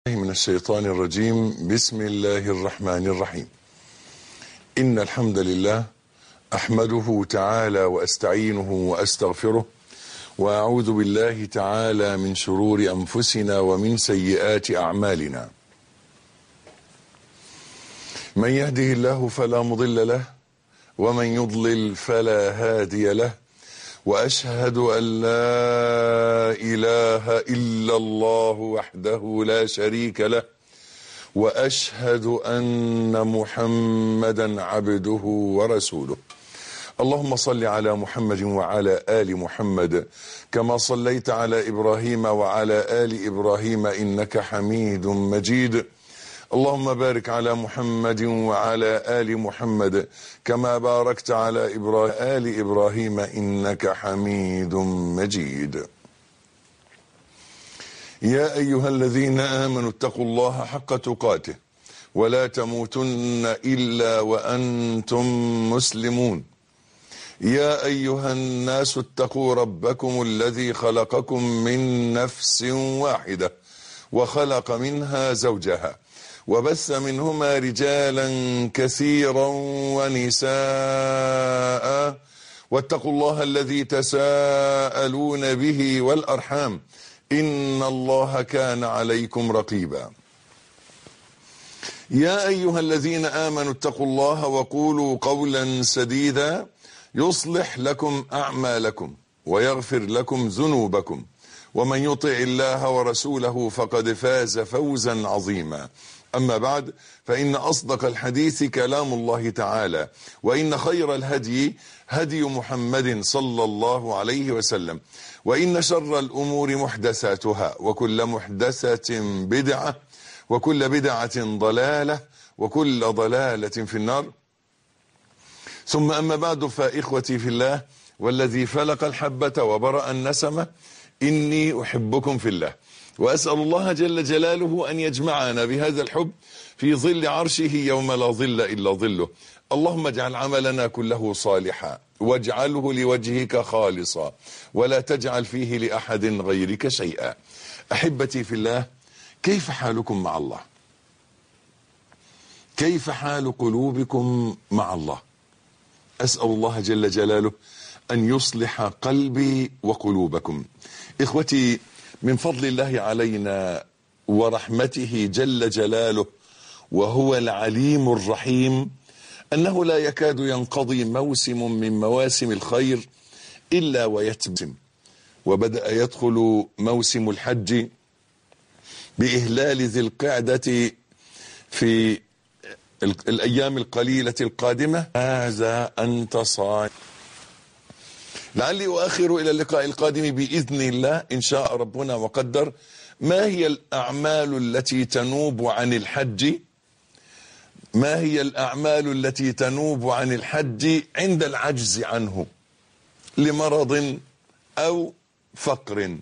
من الشيطان الرجيم بسم الله الرحمن الرحيم إن الحمد لله أحمده تعالى وأستعينه وأستغفره وأعوذ بالله تعالى من شرور أنفسنا ومن سيئات أعمالنا من يهده الله فلا مضل له ومن يضلل فلا هادي له واشهد ان لا اله الا الله وحده لا شريك له واشهد ان محمدا عبده ورسوله اللهم صل على محمد وعلى ال محمد كما صليت على ابراهيم وعلى ال ابراهيم انك حميد مجيد اللهم بارك على محمد وعلى آل محمد كما باركت على إبراهيم آل إبراهيم إنك حميد مجيد يا أيها الذين آمنوا اتقوا الله حق تقاته ولا تموتن إلا وأنتم مسلمون يا أيها الناس اتقوا ربكم الذي خلقكم من نفس واحدة وخلق منها زوجها وبث منهما رجالا كثيرا ونساء واتقوا الله الذي تساءلون به والارحام ان الله كان عليكم رقيبا يا ايها الذين امنوا اتقوا الله وقولوا قولا سديدا يصلح لكم اعمالكم ويغفر لكم ذنوبكم ومن يطع الله ورسوله فقد فاز فوزا عظيما أما بعد فإن أصدق الحديث كلام الله تعالى وإن خير الهدي هدي محمد صلى الله عليه وسلم وإن شر الأمور محدثاتها وكل محدثة بدعة وكل بدعة ضلالة وكل ضلالة في النار ثم أما بعد فإخوتي في الله والذي فلق الحبة وبرأ النسمة إني أحبكم في الله وأسأل الله جل جلاله أن يجمعنا بهذا الحب في ظل عرشه يوم لا ظل إلا ظله اللهم اجعل عملنا كله صالحا واجعله لوجهك خالصا ولا تجعل فيه لأحد غيرك شيئا أحبتي في الله كيف حالكم مع الله كيف حال قلوبكم مع الله أسأل الله جل جلاله أن يصلح قلبي وقلوبكم إخوتي من فضل الله علينا ورحمته جل جلاله وهو العليم الرحيم أنه لا يكاد ينقضي موسم من مواسم الخير إلا ويتم وبدأ يدخل موسم الحج بإهلال ذي القعدة في الأيام القليلة القادمة هذا أنت صائم لعلي أؤخر إلى اللقاء القادم بإذن الله إن شاء ربنا وقدر ما هي الأعمال التي تنوب عن الحج ما هي الأعمال التي تنوب عن الحج عند العجز عنه لمرض أو فقر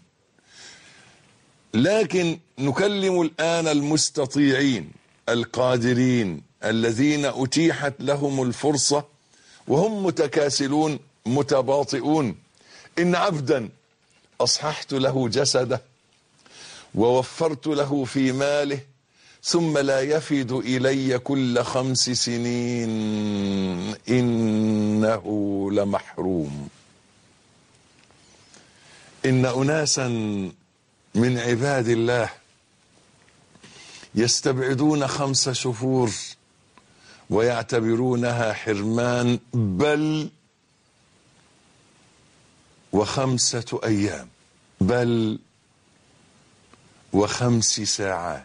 لكن نكلم الآن المستطيعين القادرين الذين أتيحت لهم الفرصة وهم متكاسلون متباطئون إن عبدا أصححت له جسده ووفرت له في ماله ثم لا يفد إلي كل خمس سنين إنه لمحروم إن أناسا من عباد الله يستبعدون خمس شهور ويعتبرونها حرمان بل وخمسة أيام بل وخمس ساعات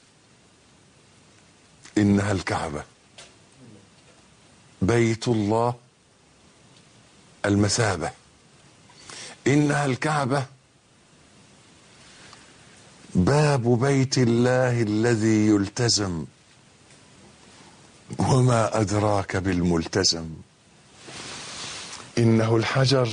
إنها الكعبة بيت الله المثابة إنها الكعبة باب بيت الله الذي يلتزم وما أدراك بالملتزم إنه الحجر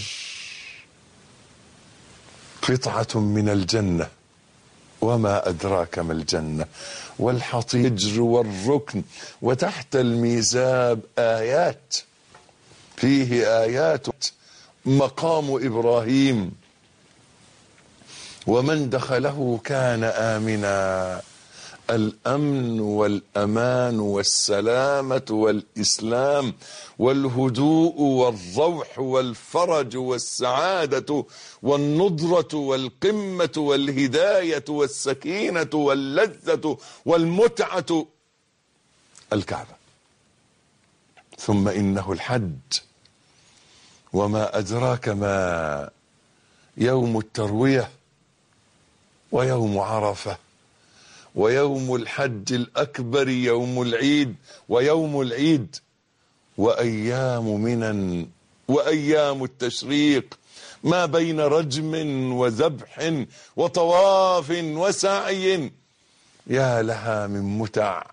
قطعة من الجنة وما أدراك ما الجنة والحطيج والركن وتحت الميزاب آيات فيه آيات مقام إبراهيم ومن دخله كان آمنا الامن والامان والسلامه والاسلام والهدوء والروح والفرج والسعاده والنضره والقمه والهدايه والسكينه واللذه والمتعه الكعبه ثم انه الحج وما ادراك ما يوم الترويه ويوم عرفه ويوم الحج الاكبر يوم العيد ويوم العيد وايام منن وايام التشريق ما بين رجم وذبح وطواف وسعي يا لها من متع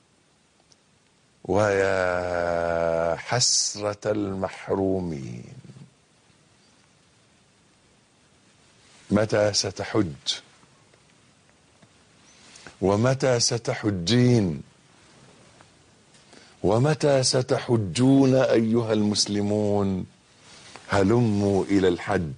ويا حسره المحرومين متى ستحج ومتى ستحجين ومتى ستحجون ايها المسلمون هلموا الى الحج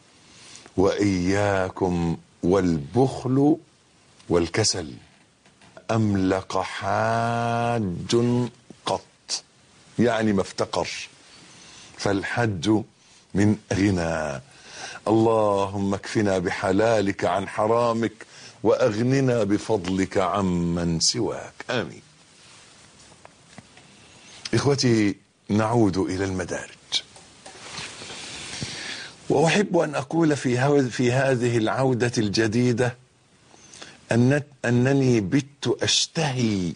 واياكم والبخل والكسل املق حاج قط يعني ما افتقر فالحج من غنى اللهم اكفنا بحلالك عن حرامك واغننا بفضلك عمن سواك امين اخوتي نعود الى المدارج واحب ان اقول في في هذه العوده الجديده أن انني بت اشتهي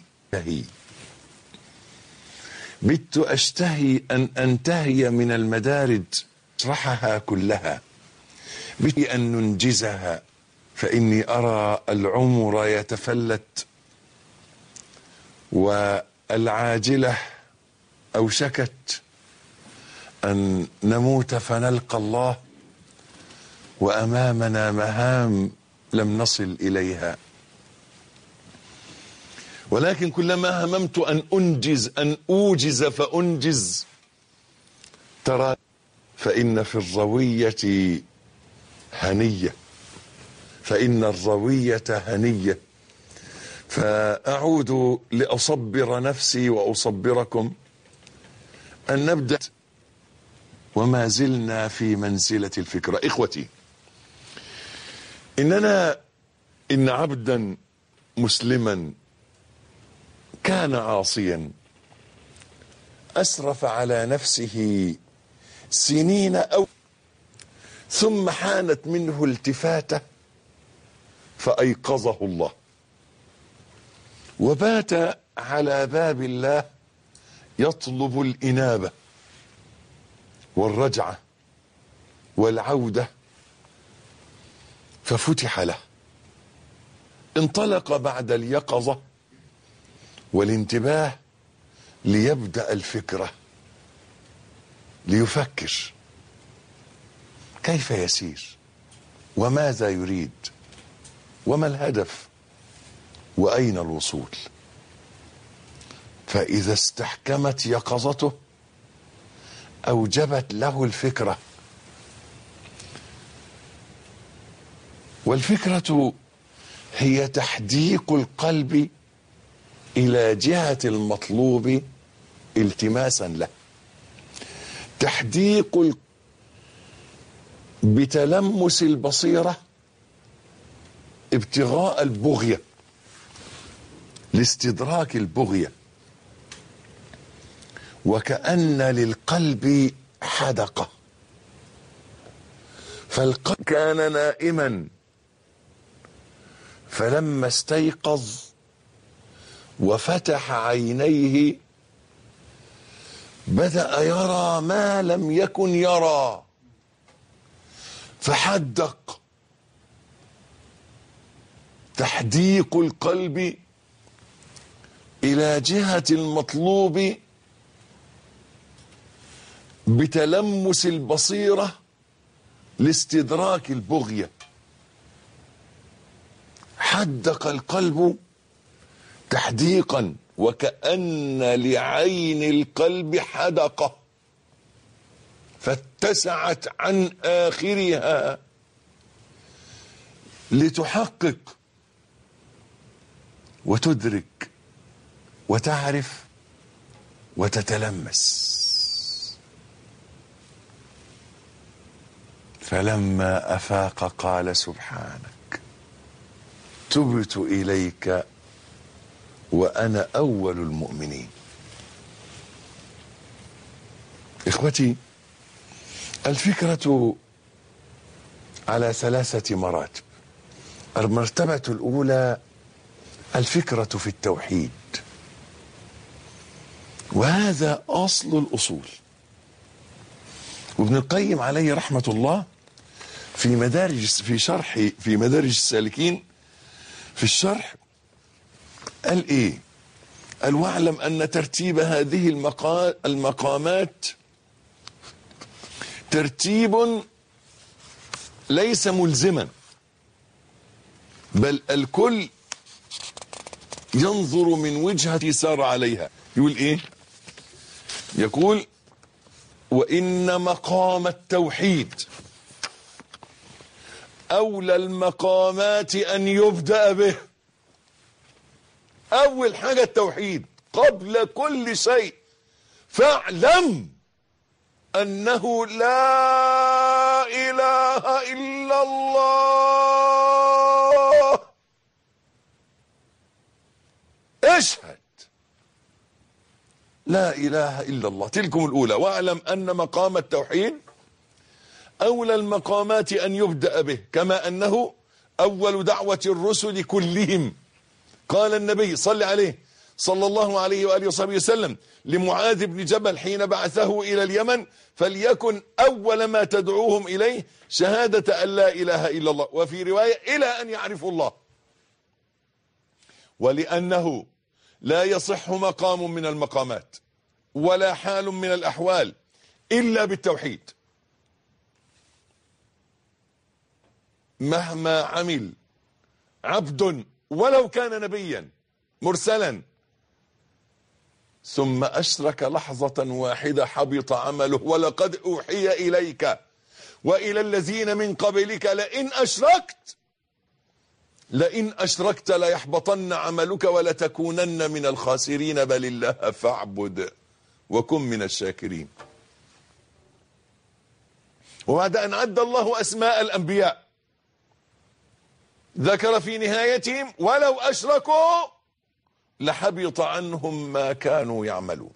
بت اشتهي ان انتهي من المدارج اشرحها كلها بت ان ننجزها فاني ارى العمر يتفلت والعاجله اوشكت ان نموت فنلقى الله وامامنا مهام لم نصل اليها ولكن كلما هممت ان انجز ان اوجز فانجز ترى فان في الرويه هنيه فان الرويه هنيه فاعود لاصبر نفسي واصبركم ان نبدا وما زلنا في منزله الفكره اخوتي اننا ان عبدا مسلما كان عاصيا اسرف على نفسه سنين او ثم حانت منه التفاته فايقظه الله وبات على باب الله يطلب الانابه والرجعه والعوده ففتح له انطلق بعد اليقظه والانتباه ليبدا الفكره ليفكر كيف يسير وماذا يريد وما الهدف واين الوصول فاذا استحكمت يقظته اوجبت له الفكره والفكره هي تحديق القلب الى جهه المطلوب التماسا له تحديق ال... بتلمس البصيره ابتغاء البغيه لاستدراك البغيه وكأن للقلب حدقة فالقلب كان نائما فلما استيقظ وفتح عينيه بدأ يرى ما لم يكن يرى فحدق تحديق القلب إلى جهة المطلوب بتلمس البصيره لاستدراك البغيه حدق القلب تحديقا وكأن لعين القلب حدقة فاتسعت عن آخرها لتحقق وتدرك وتعرف وتتلمس فلما افاق قال سبحانك تبت اليك وانا اول المؤمنين اخوتي الفكره على ثلاثه مراتب المرتبه الاولى الفكره في التوحيد وهذا اصل الاصول وابن القيم عليه رحمه الله في مدارج في شرح في مدارج السالكين في الشرح قال ايه قال واعلم ان ترتيب هذه المقا... المقامات ترتيب ليس ملزما بل الكل ينظر من وجهة سار عليها يقول ايه يقول وان مقام التوحيد اولى المقامات ان يبدأ به اول حاجة التوحيد قبل كل شيء فاعلم انه لا اله الا الله اشهد لا اله الا الله تلكم الاولى واعلم ان مقام التوحيد اولى المقامات ان يبدا به كما انه اول دعوه الرسل كلهم قال النبي صلى عليه صلى الله عليه واله وصحبه وسلم لمعاذ بن جبل حين بعثه الى اليمن فليكن اول ما تدعوهم اليه شهاده ان لا اله الا الله وفي روايه الى ان يعرفوا الله ولانه لا يصح مقام من المقامات ولا حال من الاحوال الا بالتوحيد مهما عمل عبد ولو كان نبيا مرسلا ثم أشرك لحظة واحدة حبط عمله ولقد أوحي إليك وإلى الذين من قبلك لئن أشركت لئن أشركت ليحبطن عملك ولتكونن من الخاسرين بل الله فاعبد وكن من الشاكرين وبعد أن عد الله أسماء الأنبياء ذكر في نهايتهم ولو أشركوا لحبط عنهم ما كانوا يعملون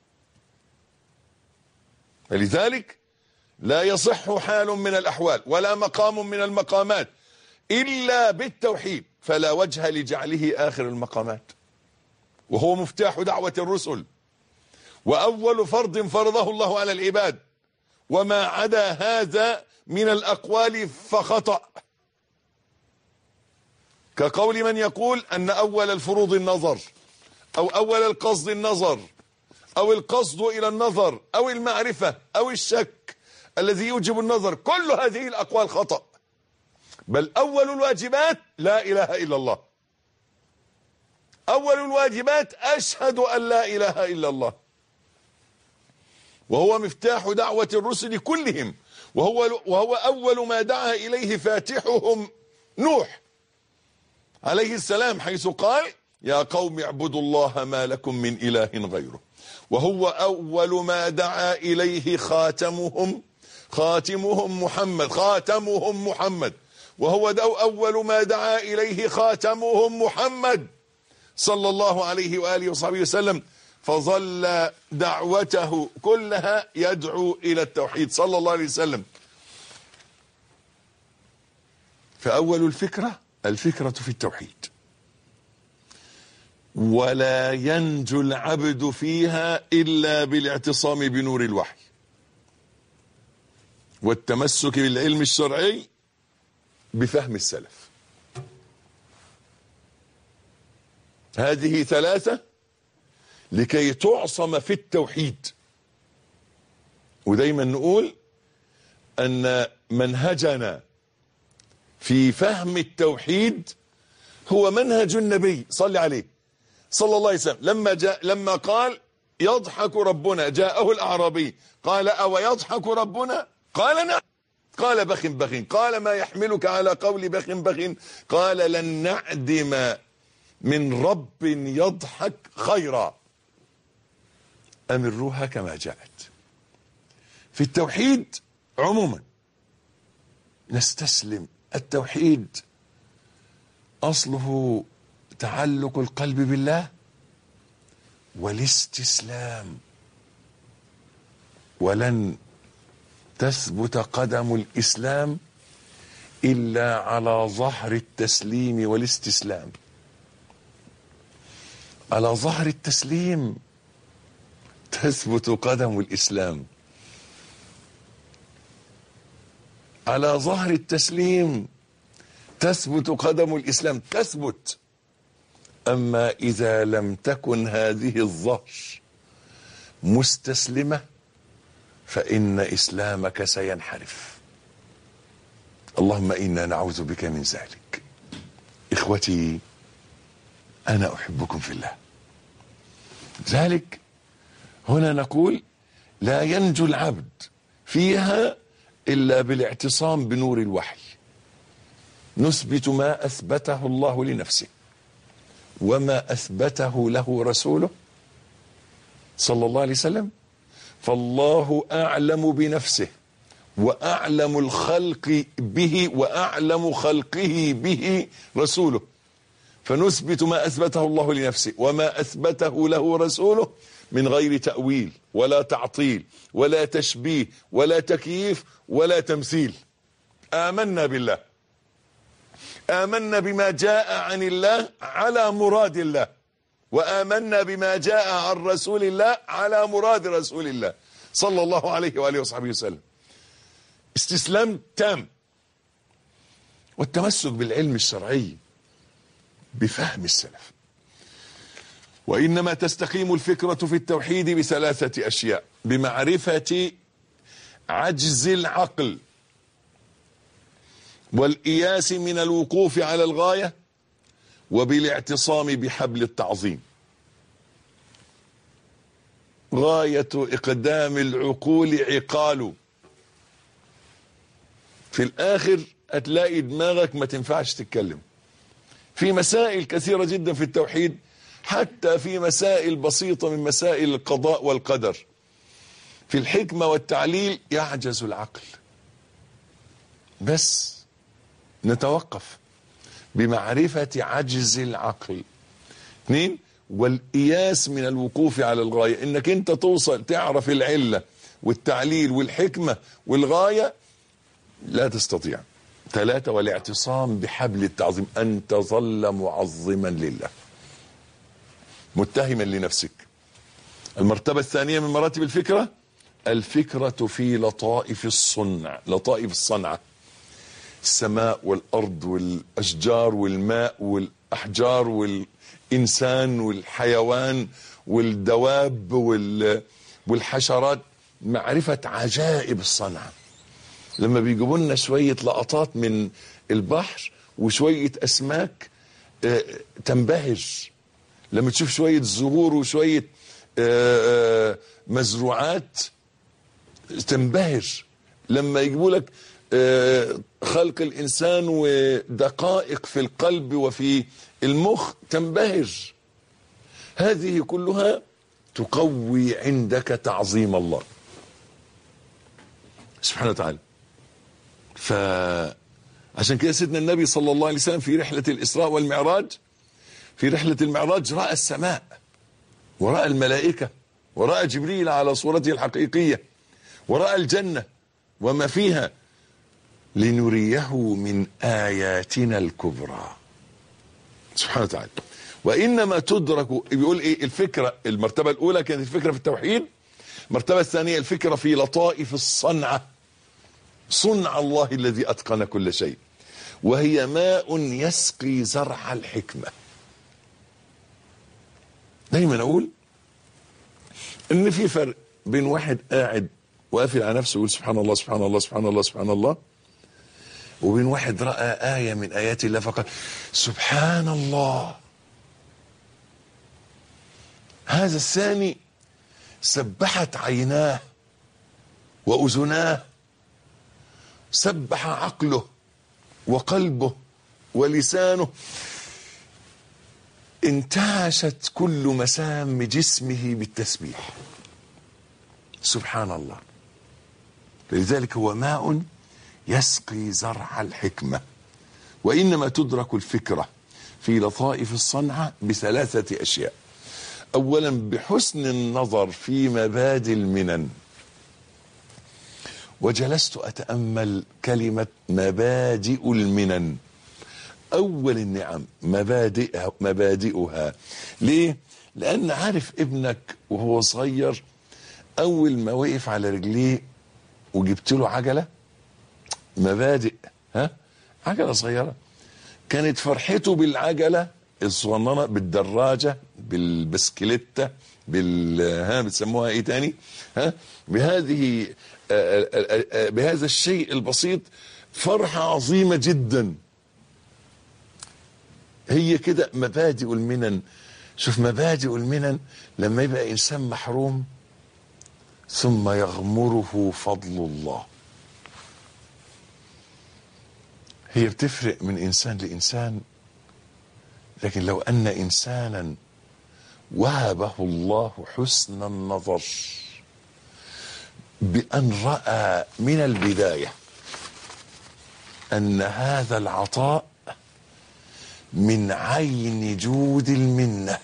فلذلك لا يصح حال من الأحوال ولا مقام من المقامات إلا بالتوحيد فلا وجه لجعله آخر المقامات وهو مفتاح دعوة الرسل وأول فرض فرضه الله على العباد وما عدا هذا من الأقوال فخطأ كقول من يقول أن أول الفروض النظر أو أول القصد النظر أو القصد إلى النظر أو المعرفة أو الشك الذي يوجب النظر كل هذه الأقوال خطأ بل أول الواجبات لا إله إلا الله أول الواجبات أشهد أن لا إله إلا الله وهو مفتاح دعوة الرسل كلهم وهو, وهو أول ما دعا إليه فاتحهم نوح عليه السلام حيث قال يا قوم اعبدوا الله ما لكم من إله غيره وهو أول ما دعا إليه خاتمهم خاتمهم محمد خاتمهم محمد وهو دو أول ما دعا إليه خاتمهم محمد صلى الله عليه وآله وصحبه وسلم فظل دعوته كلها يدعو إلى التوحيد صلى الله عليه وسلم فأول الفكرة الفكرة في التوحيد ولا ينجو العبد فيها إلا بالاعتصام بنور الوحي والتمسك بالعلم الشرعي بفهم السلف هذه ثلاثة لكي تعصم في التوحيد ودايما نقول أن منهجنا في فهم التوحيد هو منهج النبي صلى عليه صلى الله عليه وسلم لما جاء لما قال يضحك ربنا جاءه الأعرابي قال أو يضحك ربنا قال نعم قال بخ بخ قال ما يحملك على قول بخ بخ قال لن نعدم من رب يضحك خيرا أمروها كما جاءت في التوحيد عموما نستسلم التوحيد أصله تعلق القلب بالله والاستسلام ولن تثبت قدم الإسلام إلا على ظهر التسليم والاستسلام على ظهر التسليم تثبت قدم الإسلام على ظهر التسليم تثبت قدم الإسلام تثبت أما إذا لم تكن هذه الظهر مستسلمة فإن إسلامك سينحرف اللهم إنا نعوذ بك من ذلك إخوتي أنا أحبكم في الله ذلك هنا نقول لا ينجو العبد فيها إلا بالاعتصام بنور الوحي نثبت ما أثبته الله لنفسه وما أثبته له رسوله صلى الله عليه وسلم فالله أعلم بنفسه وأعلم الخلق به وأعلم خلقه به رسوله فنثبت ما أثبته الله لنفسه وما أثبته له رسوله من غير تأويل ولا تعطيل ولا تشبيه ولا تكييف ولا تمثيل آمنا بالله آمنا بما جاء عن الله على مراد الله وآمنا بما جاء عن رسول الله على مراد رسول الله صلى الله عليه وآله وصحبه وسلم استسلام تام والتمسك بالعلم الشرعي بفهم السلف وإنما تستقيم الفكرة في التوحيد بثلاثة أشياء بمعرفة عجز العقل والإياس من الوقوف على الغاية وبالاعتصام بحبل التعظيم غاية إقدام العقول عقال في الآخر هتلاقي دماغك ما تنفعش تتكلم في مسائل كثيرة جدا في التوحيد حتى في مسائل بسيطة من مسائل القضاء والقدر في الحكمة والتعليل يعجز العقل بس نتوقف بمعرفة عجز العقل اثنين والإياس من الوقوف على الغاية انك انت توصل تعرف العلة والتعليل والحكمة والغاية لا تستطيع ثلاثة والاعتصام بحبل التعظيم أن تظل معظما لله متهما لنفسك المرتبة الثانية من مراتب الفكرة الفكرة في لطائف الصنع لطائف الصنعة السماء والأرض والأشجار والماء والأحجار والإنسان والحيوان والدواب والحشرات معرفة عجائب الصنعة لما بيجيبوا لنا شوية لقطات من البحر وشوية أسماك تنبهج لما تشوف شوية زهور وشوية مزروعات تنبهر لما يجيبوا لك خلق الإنسان ودقائق في القلب وفي المخ تنبهر هذه كلها تقوي عندك تعظيم الله سبحانه وتعالى فعشان كده سيدنا النبي صلى الله عليه وسلم في رحلة الإسراء والمعراج في رحلة المعراج رأى السماء ورأى الملائكة ورأى جبريل على صورته الحقيقية ورأى الجنة وما فيها لنريه من آياتنا الكبرى سبحانه وتعالى وإنما تدرك بيقول إيه الفكرة المرتبة الأولى كانت الفكرة في التوحيد المرتبة الثانية الفكرة في لطائف الصنعة صنع الله الذي أتقن كل شيء وهي ماء يسقي زرع الحكمة دايما أقول إن في فرق بين واحد قاعد وقافل على نفسه يقول سبحان الله سبحان الله سبحان الله سبحان الله وبين واحد رأى آية من آيات الله فقال سبحان الله هذا الثاني سبحت عيناه وأذناه سبح عقله وقلبه ولسانه انتعشت كل مسام جسمه بالتسبيح سبحان الله لذلك هو ماء يسقي زرع الحكمة وإنما تدرك الفكرة في لطائف الصنعة بثلاثة أشياء أولا بحسن النظر في مبادئ المنن وجلست أتأمل كلمة مبادئ المنن أول النعم مبادئها, مبادئها ليه؟ لأن عارف ابنك وهو صغير أول ما وقف على رجليه وجبت له عجلة مبادئ ها عجلة صغيرة كانت فرحته بالعجلة الصغننة بالدراجة بالبسكليتة بال ها بتسموها ايه تاني ها بهذه آآ آآ آآ بهذا الشيء البسيط فرحة عظيمة جدا هي كده مبادئ المنن شوف مبادئ المنن لما يبقى انسان محروم ثم يغمره فضل الله هي بتفرق من انسان لانسان لكن لو ان انسانا وهبه الله حسن النظر بان راى من البدايه ان هذا العطاء من عين جود المنه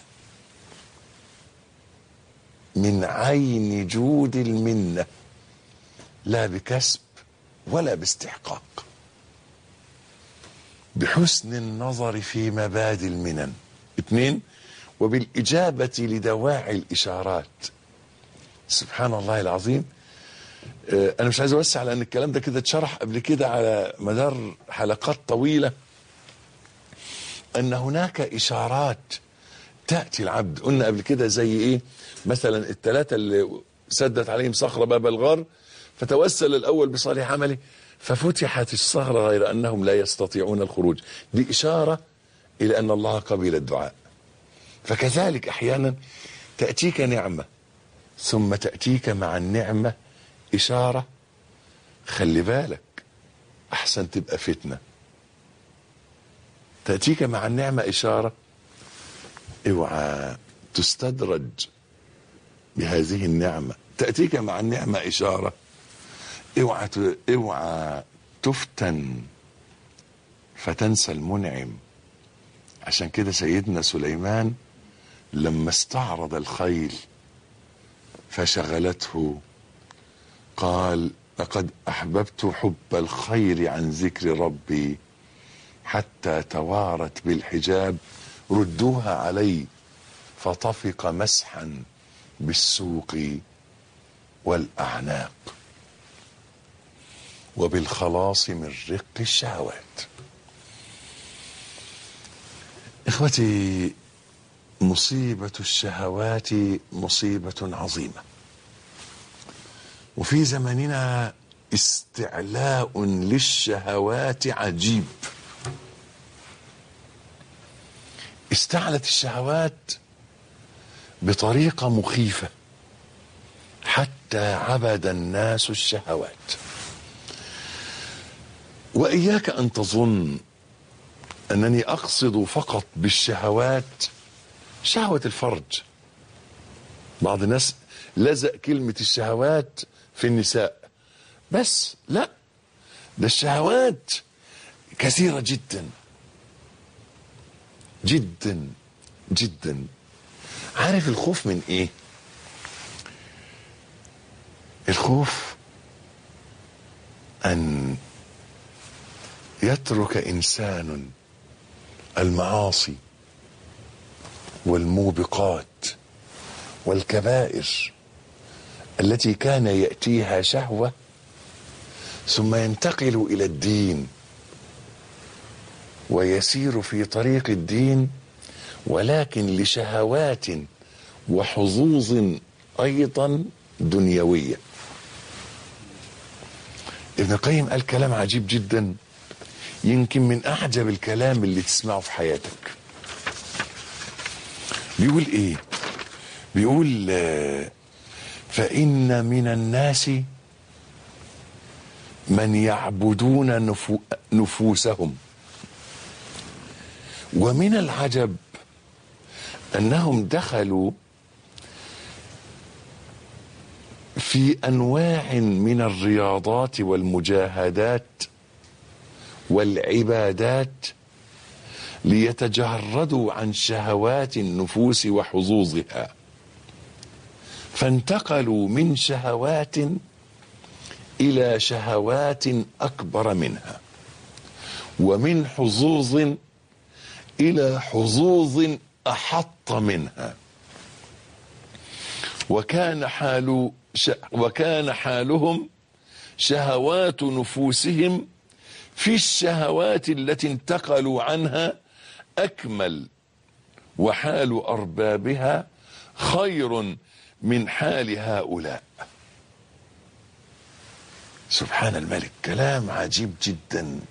من عين جود المنه لا بكسب ولا باستحقاق بحسن النظر في مبادئ المنن اثنين وبالإجابة لدواعي الإشارات سبحان الله العظيم آه، أنا مش عايز أوسع لأن الكلام ده كده اتشرح قبل كده على مدار حلقات طويلة أن هناك إشارات تأتي العبد قلنا قبل كده زي إيه مثلا الثلاثة اللي سدت عليهم صخرة باب الغار فتوسل الأول بصالح عمله ففتحت الصخرة غير أنهم لا يستطيعون الخروج دي إشارة إلى أن الله قبل الدعاء فكذلك أحيانا تأتيك نعمة ثم تأتيك مع النعمة إشارة خلي بالك أحسن تبقى فتنة تأتيك مع النعمة إشارة اوعى تستدرج بهذه النعمة تأتيك مع النعمة إشارة اوعى ت- اوعى تفتن فتنسى المنعم عشان كده سيدنا سليمان لما استعرض الخيل فشغلته قال لقد احببت حب الخير عن ذكر ربي حتى توارت بالحجاب ردوها علي فطفق مسحا بالسوق والاعناق وبالخلاص من رق الشهوات اخوتي مصيبه الشهوات مصيبه عظيمه وفي زماننا استعلاء للشهوات عجيب استعلت الشهوات بطريقه مخيفه حتى عبد الناس الشهوات واياك ان تظن انني اقصد فقط بالشهوات شهوه الفرج بعض الناس لزق كلمه الشهوات في النساء بس لا ده الشهوات كثيره جدا جدا جدا عارف الخوف من ايه الخوف ان يترك انسان المعاصي والموبقات والكبائر التي كان ياتيها شهوه ثم ينتقل الى الدين ويسير في طريق الدين ولكن لشهوات وحظوظ ايضا دنيويه ابن القيم قال كلام عجيب جدا يمكن من اعجب الكلام اللي تسمعه في حياتك بيقول ايه بيقول آه، فان من الناس من يعبدون نفو نفوسهم ومن العجب انهم دخلوا في انواع من الرياضات والمجاهدات والعبادات ليتجردوا عن شهوات النفوس وحظوظها فانتقلوا من شهوات الى شهوات اكبر منها ومن حظوظ الى حظوظ احط منها وكان حال ش... وكان حالهم شهوات نفوسهم في الشهوات التي انتقلوا عنها اكمل وحال اربابها خير من حال هؤلاء سبحان الملك كلام عجيب جدا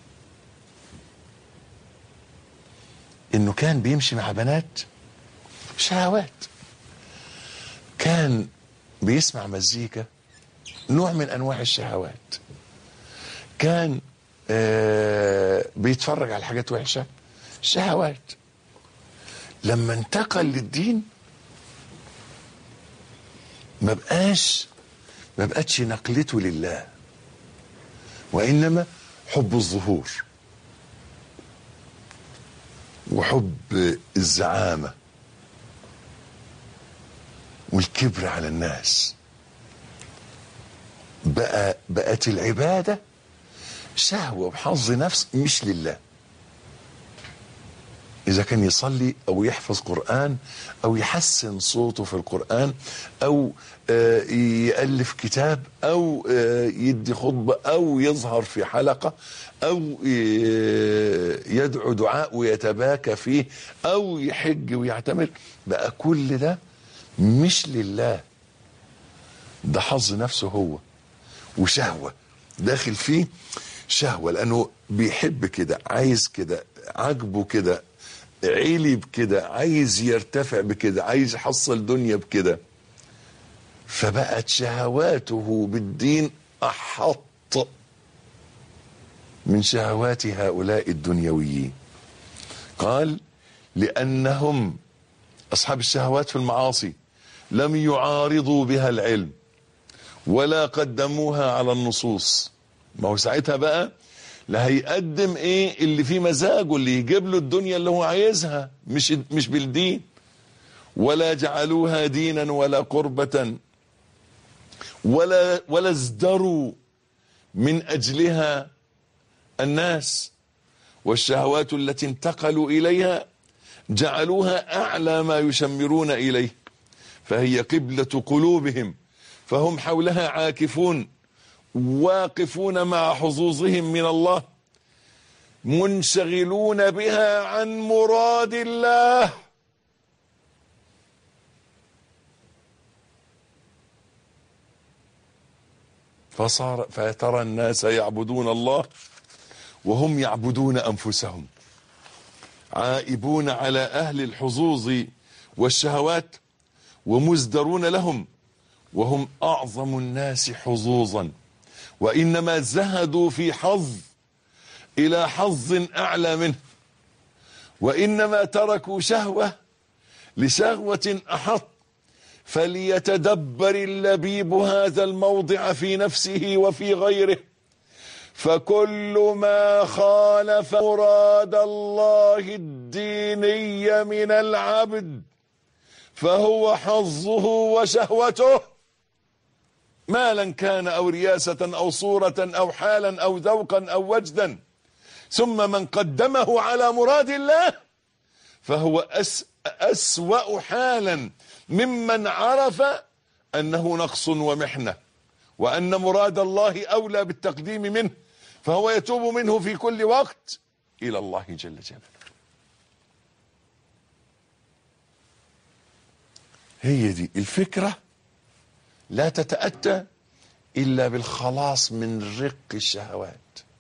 انه كان بيمشي مع بنات شهوات كان بيسمع مزيكا نوع من انواع الشهوات كان آه بيتفرج على حاجات وحشه شهوات لما انتقل للدين ما بقاش ما بقتش نقلته لله وانما حب الظهور وحب الزعامه والكبر على الناس بقى بقت العباده شهوه وحظ نفس مش لله إذا كان يصلي أو يحفظ قرآن أو يحسن صوته في القرآن أو يألف كتاب أو يدي خطبة أو يظهر في حلقة أو يدعو دعاء ويتباكى فيه أو يحج ويعتمر بقى كل ده مش لله ده حظ نفسه هو وشهوة داخل فيه شهوة لأنه بيحب كده عايز كده عاجبه كده عيلي بكده عايز يرتفع بكده عايز يحصل دنيا بكده فبقت شهواته بالدين احط من شهوات هؤلاء الدنيويين قال لانهم اصحاب الشهوات في المعاصي لم يعارضوا بها العلم ولا قدموها على النصوص ما هو ساعتها بقى لا هيقدم ايه اللي فيه مزاجه اللي يجيب له الدنيا اللي هو عايزها مش مش بالدين ولا جعلوها دينا ولا قربة ولا ولا ازدروا من اجلها الناس والشهوات التي انتقلوا اليها جعلوها اعلى ما يشمرون اليه فهي قبلة قلوبهم فهم حولها عاكفون واقفون مع حظوظهم من الله منشغلون بها عن مراد الله فصار فترى الناس يعبدون الله وهم يعبدون انفسهم عائبون على اهل الحظوظ والشهوات ومزدرون لهم وهم اعظم الناس حظوظا وانما زهدوا في حظ الى حظ اعلى منه وانما تركوا شهوه لشهوه احط فليتدبر اللبيب هذا الموضع في نفسه وفي غيره فكل ما خالف مراد الله الديني من العبد فهو حظه وشهوته مالا كان او رياسه او صوره او حالا او ذوقا او وجدا ثم من قدمه على مراد الله فهو أس اسوا حالا ممن عرف انه نقص ومحنه وان مراد الله اولى بالتقديم منه فهو يتوب منه في كل وقت الى الله جل جلاله هي دي الفكره لا تتأتى إلا بالخلاص من رق الشهوات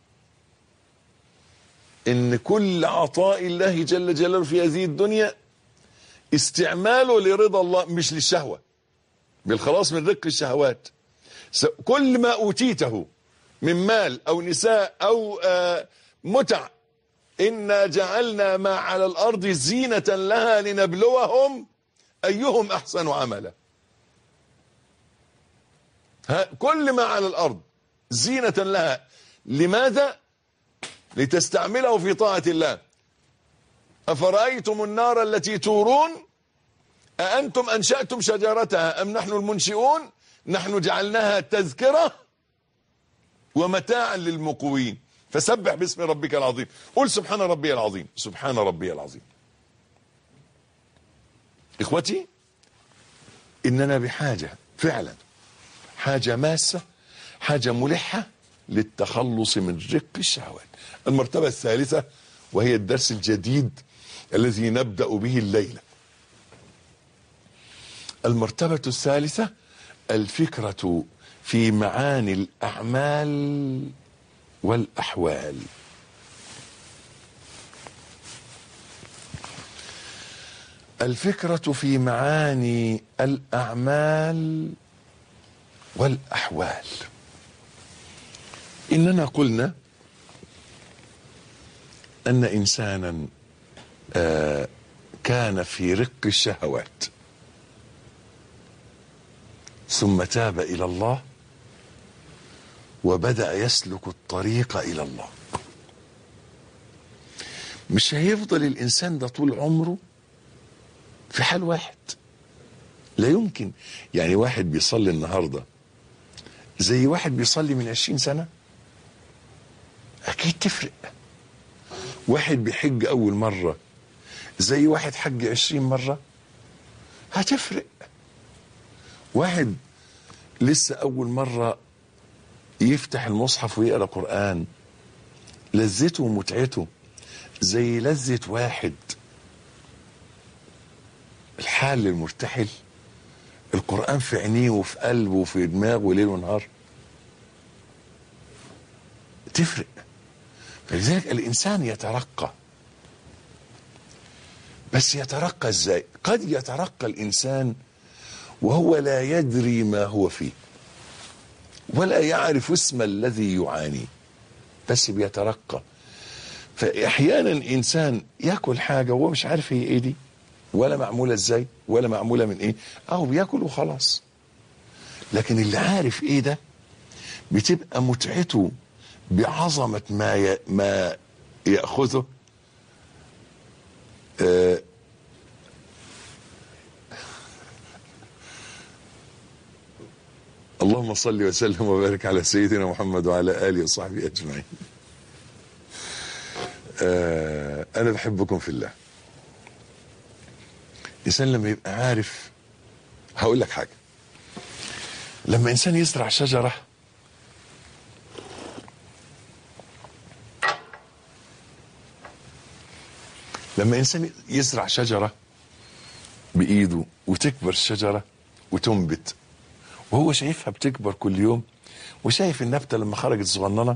إن كل عطاء الله جل جلاله في هذه الدنيا استعماله لرضا الله مش للشهوة بالخلاص من رق الشهوات كل ما أوتيته من مال أو نساء أو متع إنا جعلنا ما على الأرض زينة لها لنبلوهم أيهم أحسن عملا كل ما على الأرض زينة لها لماذا لتستعمله في طاعة الله أفرأيتم النار التي تورون أأنتم أنشأتم شجرتها أم نحن المنشئون نحن جعلناها تذكرة ومتاعا للمقوين فسبح باسم ربك العظيم قل سبحان ربي العظيم سبحان ربي العظيم إخوتي إننا بحاجة فعلا حاجة ماسة حاجة ملحة للتخلص من رق الشهوات المرتبة الثالثة وهي الدرس الجديد الذي نبدأ به الليلة المرتبة الثالثة الفكرة في معاني الأعمال والأحوال الفكرة في معاني الأعمال والأحوال إننا قلنا أن إنسانا آه كان في رق الشهوات ثم تاب إلى الله وبدأ يسلك الطريق إلى الله مش هيفضل الإنسان ده طول عمره في حال واحد لا يمكن يعني واحد بيصلي النهاردة زي واحد بيصلي من عشرين سنة أكيد تفرق واحد بيحج أول مرة زي واحد حج عشرين مرة هتفرق واحد لسه أول مرة يفتح المصحف ويقرأ قرآن لذته ومتعته زي لذة واحد الحال المرتحل القرآن في عينيه وفي قلبه وفي دماغه ليل ونهار تفرق فلذلك الإنسان يترقى بس يترقى ازاي قد يترقى الإنسان وهو لا يدري ما هو فيه ولا يعرف اسم الذي يعاني بس بيترقى فاحيانا انسان ياكل حاجه وهو مش عارف هي ايه دي ولا معموله ازاي ولا معموله من ايه اهو بياكل وخلاص لكن اللي عارف ايه ده بتبقى متعته بعظمه ما ي... ما ياخذه آه اللهم صل وسلم وبارك على سيدنا محمد وعلى اله وصحبه اجمعين. آه انا بحبكم في الله. الانسان لما يبقى عارف هقول لك حاجه. لما انسان يزرع شجره لما انسان يزرع شجره بايده وتكبر الشجره وتنبت وهو شايفها بتكبر كل يوم وشايف النبته لما خرجت صغننه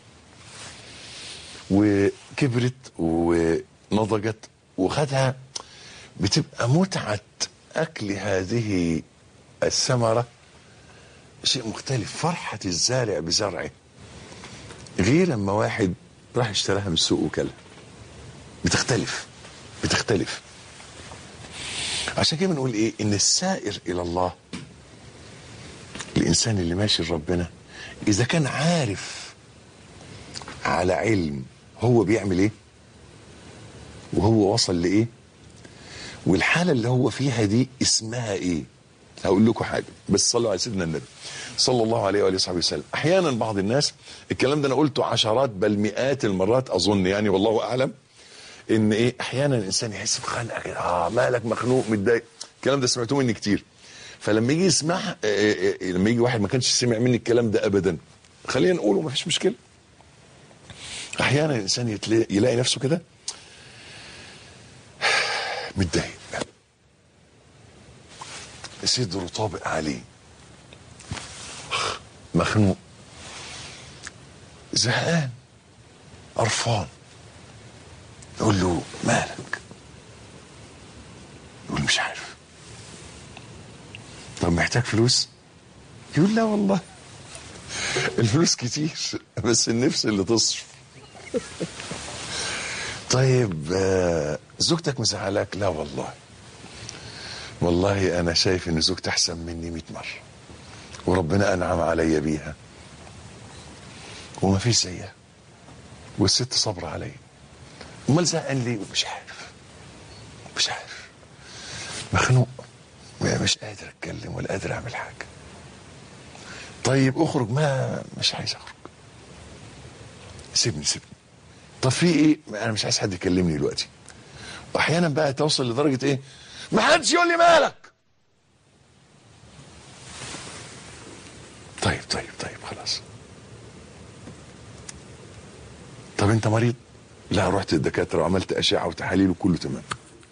وكبرت ونضجت وخدها بتبقى متعه اكل هذه الثمره شيء مختلف فرحه الزارع بزرعه غير لما واحد راح اشتراها من السوق وكلها بتختلف بتختلف عشان كده بنقول ايه ان السائر الى الله الانسان اللي ماشي لربنا اذا كان عارف على علم هو بيعمل ايه وهو وصل لايه والحاله اللي هو فيها دي اسمها ايه هقول لكم حاجه بس صلوا على سيدنا النبي صلى الله عليه واله وصحبه وسلم احيانا بعض الناس الكلام ده انا قلته عشرات بل مئات المرات اظن يعني والله اعلم ان ايه احيانا الانسان يحس بخنقه كده اه مالك مخنوق متضايق الكلام ده سمعتوه مني كتير فلما يجي يسمع لما يجي واحد ما كانش سمع مني الكلام ده ابدا خلينا نقوله ما فيش مشكله احيانا الانسان يتلاقي يلاقي نفسه كده متضايق صدره طابق عليه مخنوق زهقان قرفان يقول له مالك يقول مش عارف طب محتاج فلوس يقول لا والله الفلوس كتير بس النفس اللي تصرف طيب آه، زوجتك مزعلاك لا والله والله انا شايف ان زوجتي احسن مني 100 مره وربنا انعم علي بيها وما فيش زيها والست صبر عليا امال زهقان ليه مش عارف مش عارف مخنوق مش قادر اتكلم ولا قادر اعمل حاجه طيب اخرج ما مش عايز اخرج سيبني سيبني طب في ايه انا مش عايز حد يكلمني دلوقتي واحيانا بقى توصل لدرجه ايه ما حدش يقول لي مالك طيب طيب طيب خلاص طب انت مريض لا رحت الدكاتره وعملت اشعه وتحاليل وكله تمام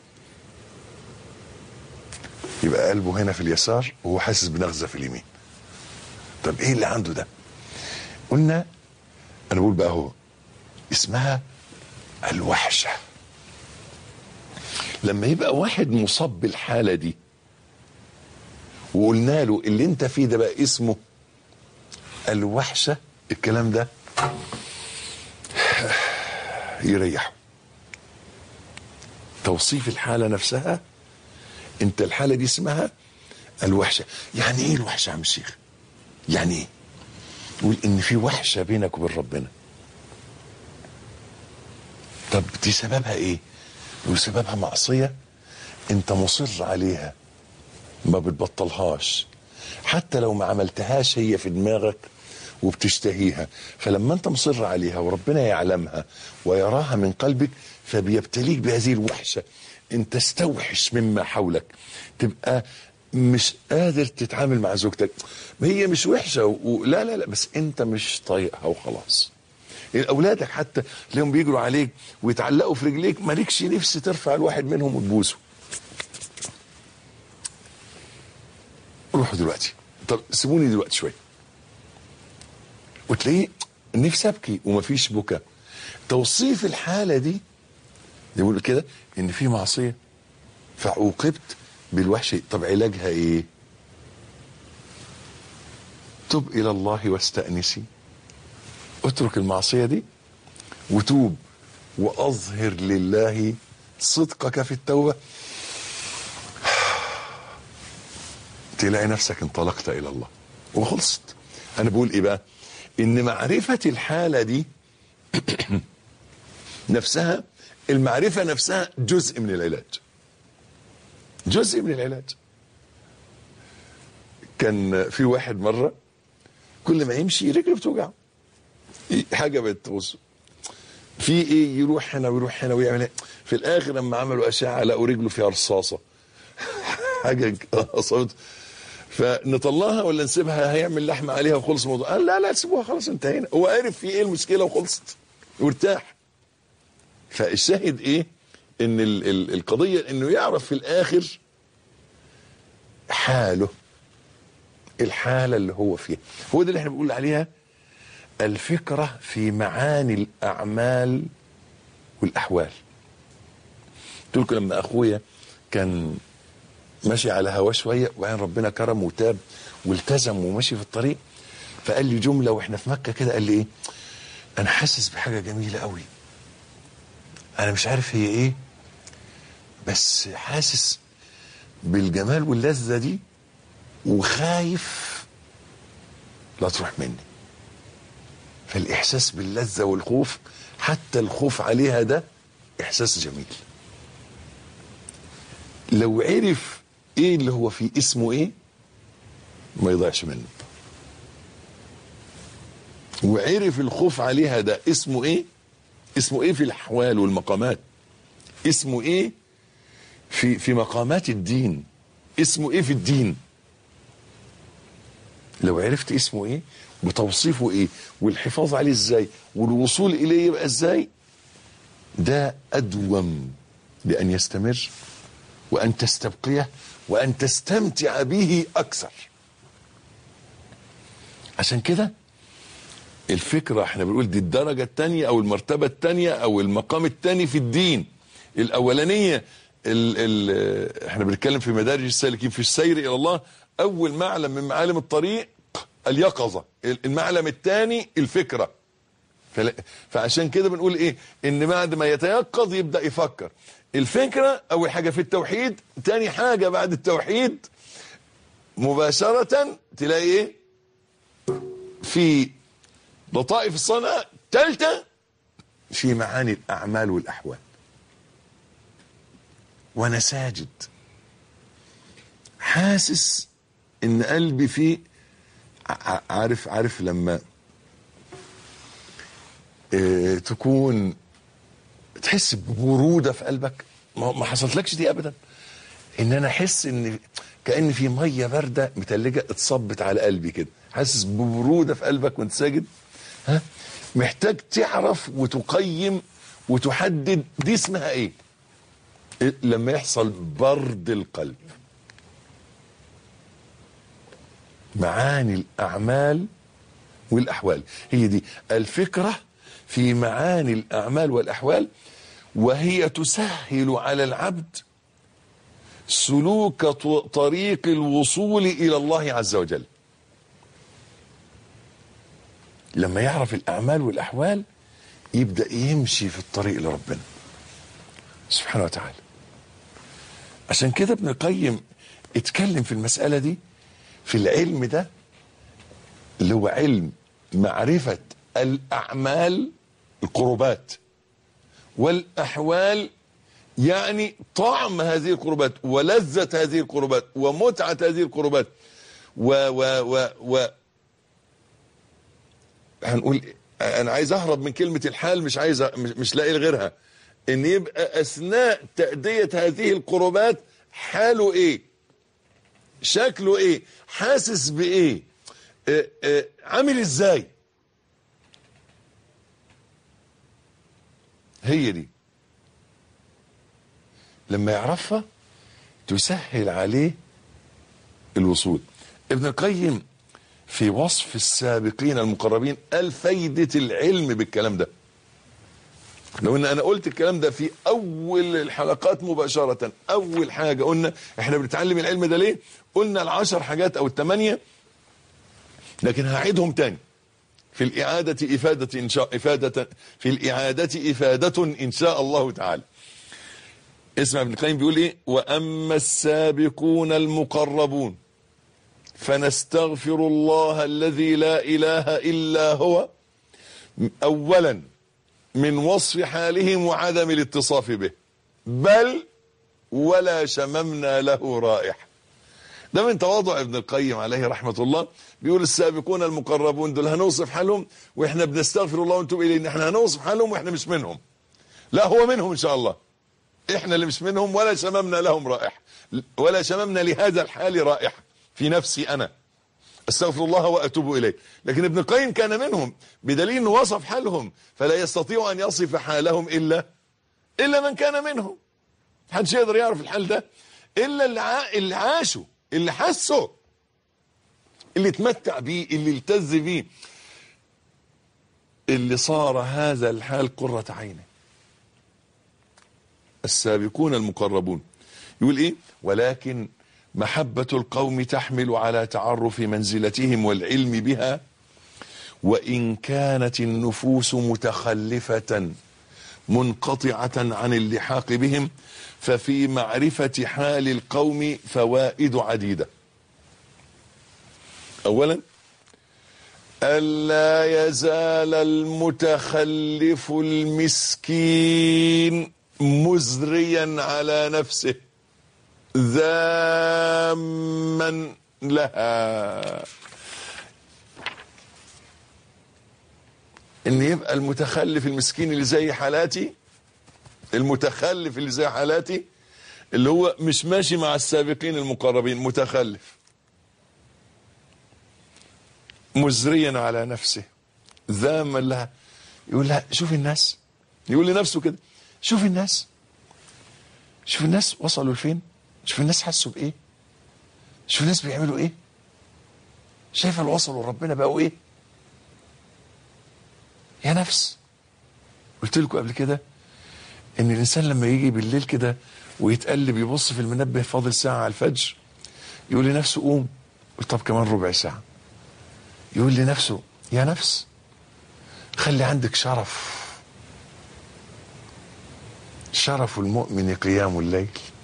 يبقى قلبه هنا في اليسار وهو حاسس بنغزه في اليمين طب ايه اللي عنده ده قلنا انا بقول بقى هو اسمها الوحشه لما يبقى واحد مصاب بالحاله دي وقلنا له اللي انت فيه ده بقى اسمه الوحشه الكلام ده يريحه توصيف الحاله نفسها انت الحاله دي اسمها الوحشه يعني ايه الوحشه يا عم الشيخ يعني ايه يقول ان في وحشه بينك وبين ربنا طب دي سببها ايه يقول سببها معصيه انت مصر عليها ما بتبطلهاش حتى لو ما عملتهاش هي في دماغك وبتشتهيها فلما انت مصر عليها وربنا يعلمها ويراها من قلبك فبيبتليك بهذه الوحشه انت تستوحش مما حولك تبقى مش قادر تتعامل مع زوجتك ما هي مش وحشه و... و... لا لا لا بس انت مش طايقها وخلاص اولادك حتى تلاقيهم بيجروا عليك ويتعلقوا في رجليك مالكش نفس ترفع الواحد منهم وتبوسه روحوا دلوقتي طب سيبوني دلوقتي شويه وتلاقيه نفسي ابكي ومفيش بكا توصيف الحاله دي يقول كده ان في معصيه فعوقبت بالوحشه طب علاجها ايه تب الى الله واستانسي اترك المعصيه دي وتوب واظهر لله صدقك في التوبه تلاقي نفسك انطلقت الى الله وخلصت انا بقول ايه بقى ان معرفه الحاله دي نفسها المعرفه نفسها جزء من العلاج جزء من العلاج كان في واحد مره كل ما يمشي رجله بتوجعه حاجه بتبص في ايه يروح هنا ويروح هنا ويعمل ايه في الاخر لما عملوا اشعه لقوا رجله فيها رصاصه حاجه اصابته فنطلعها ولا نسيبها هيعمل لحمه عليها وخلص الموضوع قال لا لا سيبوها خلاص انتهينا هو عرف في ايه المشكله وخلصت وارتاح فالشاهد ايه ان ال ال القضيه انه يعرف في الاخر حاله الحاله اللي هو فيها هو ده اللي احنا بنقول عليها الفكره في معاني الاعمال والاحوال قلت لكم لما اخويا كان ماشي على هواه شويه وبعدين ربنا كرم وتاب والتزم ومشي في الطريق فقال لي جمله واحنا في مكه كده قال لي ايه انا حاسس بحاجه جميله قوي انا مش عارف هي ايه بس حاسس بالجمال واللذه دي وخايف لا تروح مني فالاحساس باللذه والخوف حتى الخوف عليها ده احساس جميل لو عرف ايه اللي هو فيه اسمه ايه ما يضيعش منه وعرف الخوف عليها ده اسمه ايه اسمه ايه في الاحوال والمقامات اسمه ايه في في مقامات الدين اسمه ايه في الدين لو عرفت اسمه ايه وتوصيفه ايه والحفاظ عليه ازاي والوصول اليه يبقى ازاي ده ادوم لان يستمر وان تستبقيه وان تستمتع به اكثر عشان كده الفكرة احنا بنقول دي الدرجة الثانية او المرتبة الثانية او المقام الثاني في الدين الاولانية ال ال احنا بنتكلم في مدارج السالكين في السير الى الله اول معلم من معالم الطريق اليقظة المعلم الثاني الفكرة فلا- فعشان كده بنقول ايه ان بعد ما يتيقظ يبدا يفكر الفكره اول حاجه في التوحيد تاني حاجه بعد التوحيد مباشره تلاقي ايه في لطائف الصنعه ثالثه في معاني الاعمال والاحوال وانا ساجد حاسس ان قلبي فيه ع- عارف عارف لما اه تكون تحس ببروده في قلبك ما ما حصلتلكش دي ابدا ان انا احس ان كان في ميه بارده متلجه اتصبت على قلبي كده حاسس ببروده في قلبك وانت ساجد ها محتاج تعرف وتقيم وتحدد دي اسمها ايه إيه لما يحصل برد القلب معاني الاعمال والاحوال هي دي الفكره في معاني الاعمال والاحوال وهي تسهل على العبد سلوك ط- طريق الوصول الى الله عز وجل لما يعرف الاعمال والاحوال يبدا يمشي في الطريق لربنا سبحانه وتعالى عشان كده ابن القيم اتكلم في المساله دي في العلم ده اللي هو علم معرفه الاعمال القربات والاحوال يعني طعم هذه القربات ولذة هذه القربات ومتعة هذه القربات و و و و هنقول انا عايز اهرب من كلمة الحال مش عايز أ- مش, مش لاقي غيرها ان يبقى اثناء تأدية هذه القربات حاله ايه شكله ايه حاسس بايه اه اه عامل ازاي هي دي لما يعرفها تسهل عليه الوصول ابن القيم في وصف السابقين المقربين قال فايدة العلم بالكلام ده لو ان انا قلت الكلام ده في اول الحلقات مباشرة اول حاجة قلنا احنا بنتعلم العلم ده ليه قلنا العشر حاجات او الثمانية لكن هعيدهم تاني في الإعادة إفادة إن شاء إفادة في الإعادة إفادة إن شاء الله تعالى اسمع ابن القيم بيقول ايه واما السابقون المقربون فنستغفر الله الذي لا اله الا هو اولا من وصف حالهم وعدم الاتصاف به بل ولا شممنا له رائحه ده من تواضع ابن القيم عليه رحمه الله بيقول السابقون المقربون دول هنوصف حالهم واحنا بنستغفر الله ونتوب اليه ان احنا هنوصف حالهم واحنا مش منهم لا هو منهم ان شاء الله احنا اللي مش منهم ولا شممنا لهم رائحة ولا شممنا لهذا الحال رائحة في نفسي انا استغفر الله واتوب اليه لكن ابن القيم كان منهم بدليل انه وصف حالهم فلا يستطيع ان يصف حالهم الا الا من كان منهم محدش يقدر يعرف الحال ده الا اللي, ع... اللي عاشه اللي حسه اللي اتمتع بيه اللي التز بيه اللي صار هذا الحال قرة عينه السابقون المقربون يقول ايه ولكن محبة القوم تحمل على تعرف منزلتهم والعلم بها وإن كانت النفوس متخلفة منقطعة عن اللحاق بهم ففي معرفة حال القوم فوائد عديدة أولا ألا يزال المتخلف المسكين مزريا على نفسه ذاما لها ان يبقى المتخلف المسكين اللي زي حالاتي المتخلف اللي زي حالاتي اللي هو مش ماشي مع السابقين المقربين متخلف مزريا على نفسه ذاما لها يقول لها شوف الناس يقول لنفسه كده شوف الناس شوف الناس وصلوا لفين شوف الناس حسوا بايه شوف الناس بيعملوا ايه شايف اللي وصلوا لربنا بقوا ايه يا نفس قلت لكم قبل كده ان الانسان لما يجي بالليل كده ويتقلب يبص في المنبه فاضل ساعه على الفجر يقول لنفسه قوم طب كمان ربع ساعه يقول لنفسه يا نفس خلي عندك شرف شرف المؤمن قيام الليل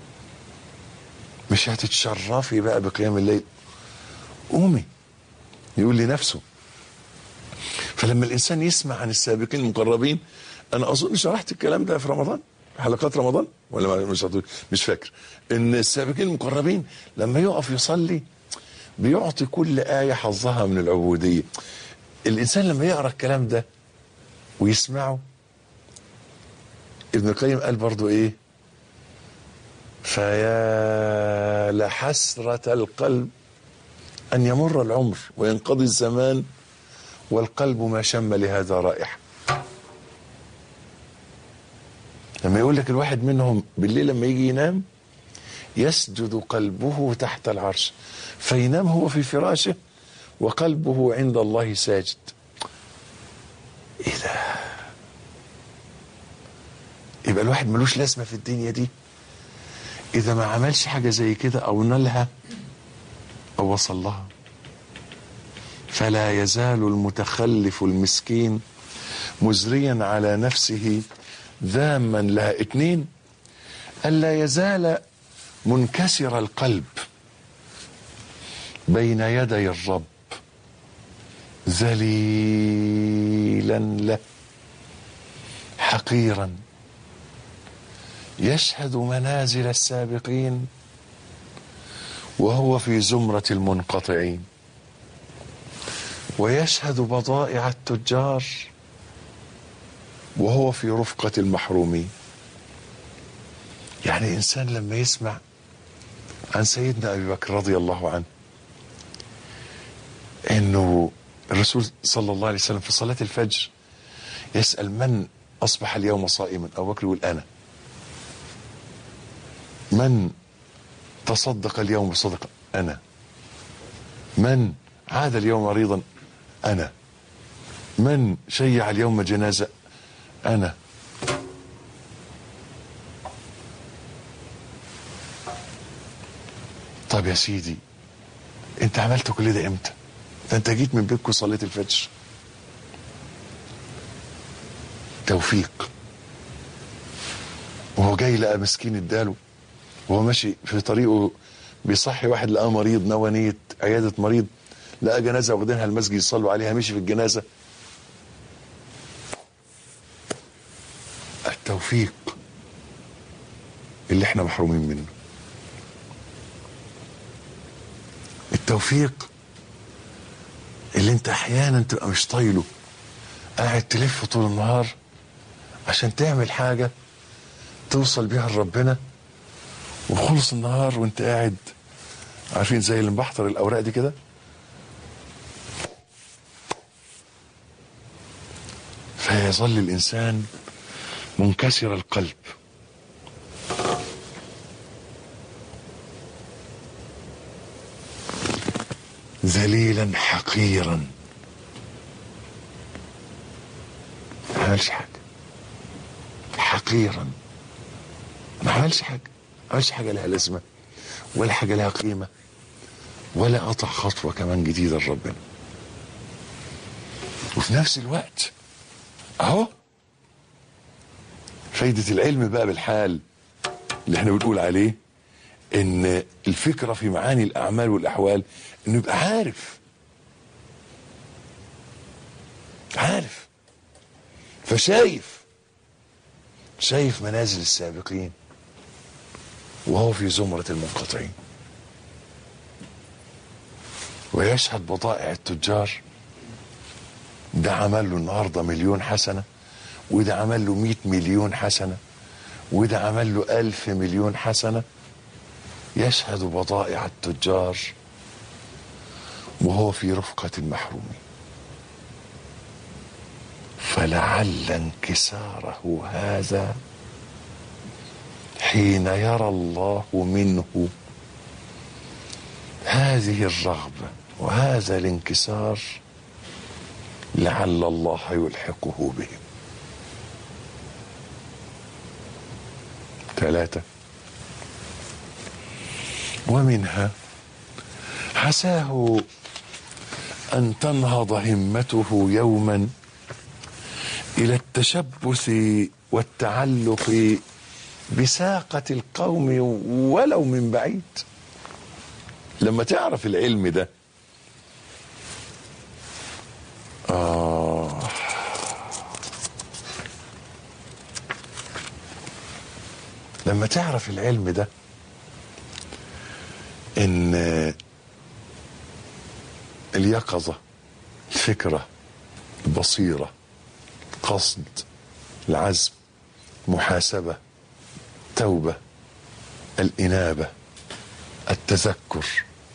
مش هتتشرفي بقى بقيام الليل قومي يقول لنفسه فلما الانسان يسمع عن السابقين المقربين انا اظن شرحت الكلام ده في رمضان حلقات رمضان ولا ما- مش هتقول- مش فاكر ان السابقين المقربين لما يقف يصلي بيعطي كل آية حظها من العبودية الإنسان لما يقرأ الكلام ده ويسمعه ابن القيم قال برضو إيه فيا لحسرة القلب أن يمر العمر وينقضي الزمان والقلب ما شم لهذا رائحة لما يقول لك الواحد منهم بالليل لما يجي ينام يسجد قلبه تحت العرش فينام هو في فراشه وقلبه عند الله ساجد ايه ده يبقى الواحد ملوش لازمه في الدنيا دي اذا ما عملش حاجه زي كده او نالها او وصل لها فلا يزال المتخلف المسكين مزريا على نفسه ذاما لها اتنين ألا يزال منكسر القلب بين يدي الرب ذليلا له حقيرا يشهد منازل السابقين وهو في زمرة المنقطعين ويشهد بضائع التجار وهو في رفقة المحرومين يعني إنسان لما يسمع عن سيدنا أبي بكر رضي الله عنه إنه الرسول صلى الله عليه وسلم في صلاة الفجر يسأل من أصبح اليوم صائما أبو بكر يقول أنا من تصدق اليوم بصدقة أنا من عاد اليوم مريضا أنا من شيع اليوم جنازة أنا طب يا سيدي انت عملت كل ده امتى ده انت جيت من بيتكم صليت الفجر توفيق وهو جاي لقى مسكين اداله وهو ماشي في طريقه بيصحي واحد لقاه مريض نوى نية عيادة مريض لقى جنازة واخدينها المسجد يصلوا عليها مشي في الجنازة التوفيق اللي احنا محرومين منه التوفيق اللي انت احيانا تبقى مش طايله قاعد تلف طول النهار عشان تعمل حاجة توصل بيها لربنا وخلص النهار وانت قاعد عارفين زي اللي مبحتر الاوراق دي كده فيظل الانسان منكسر القلب ذليلا حقيرا ما عملش حاجه حقيرا ما عملش حاجه ما عملش حاجه لها لازمه ولا حاجه لها قيمه ولا قطع خطوه كمان جديده لربنا وفي نفس الوقت اهو فايدة العلم بقى بالحال اللي احنا بنقول عليه ان الفكرة في معاني الاعمال والاحوال انه يبقى عارف عارف فشايف شايف منازل السابقين وهو في زمرة المنقطعين ويشهد بضائع التجار ده عمل له النهارده مليون حسنه وده عمل له 100 مليون حسنه وده عمل له ألف مليون حسنه يشهد بضائع التجار وهو في رفقة المحرومين فلعل انكساره هذا حين يرى الله منه هذه الرغبة وهذا الانكسار لعل الله يلحقه بهم ثلاثة ومنها عساه أن تنهض همته يوما الى التشبث والتعلق بساقة القوم ولو من بعيد لما تعرف العلم ده آه لما تعرف العلم ده ان اليقظة الفكرة البصيرة القصد العزم محاسبة توبة الإنابة التذكر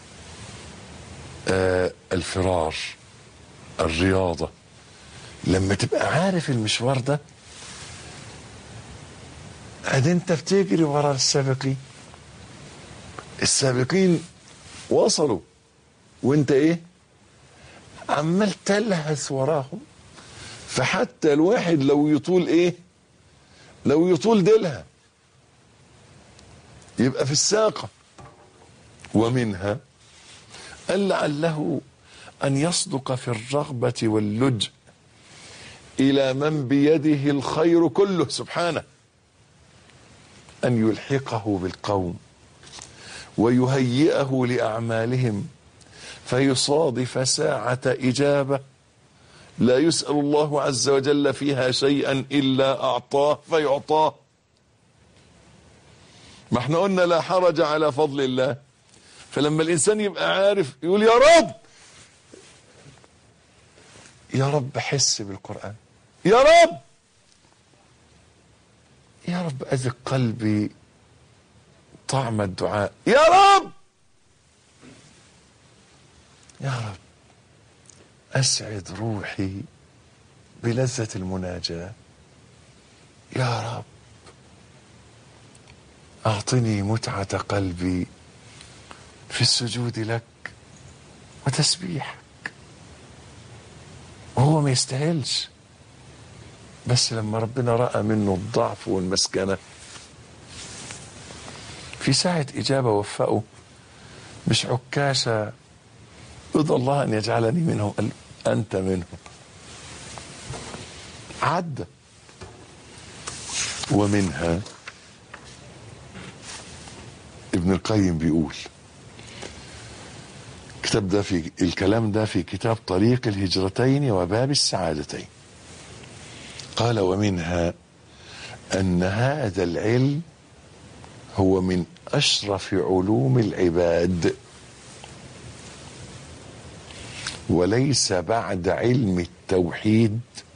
آه الفرار الرياضة لما تبقى عارف المشوار ده ادي انت بتجري ورا السابقين السابقين وصلوا وانت ايه عمال تلهث وراهم فحتى الواحد لو يطول ايه لو يطول ديلها يبقى في الساقة ومنها قال لعله أن يصدق في الرغبة واللجء إلى من بيده الخير كله سبحانه أن يلحقه بالقوم ويهيئه لأعمالهم فيصادف ساعة إجابة لا يسأل الله عز وجل فيها شيئا إلا أعطاه فيعطاه ما احنا قلنا لا حرج على فضل الله فلما الإنسان يبقى عارف يقول يا رب يا رب حس بالقرآن يا رب يا رب أذق قلبي طعم الدعاء يا رب يا رب أسعد روحي بلذة المناجاة يا رب أعطني متعة قلبي في السجود لك وتسبيحك وهو ما يستاهلش بس لما ربنا رأى منه الضعف والمسكنة في ساعة إجابة وفقه مش عكاشة ارضى الله أن يجعلني منهم قال أنت منهم عدى ومنها ابن القيم بيقول الكتاب ده في الكلام ده في كتاب طريق الهجرتين وباب السعادتين قال ومنها أن هذا العلم هو من أشرف علوم العباد وليس بعد علم التوحيد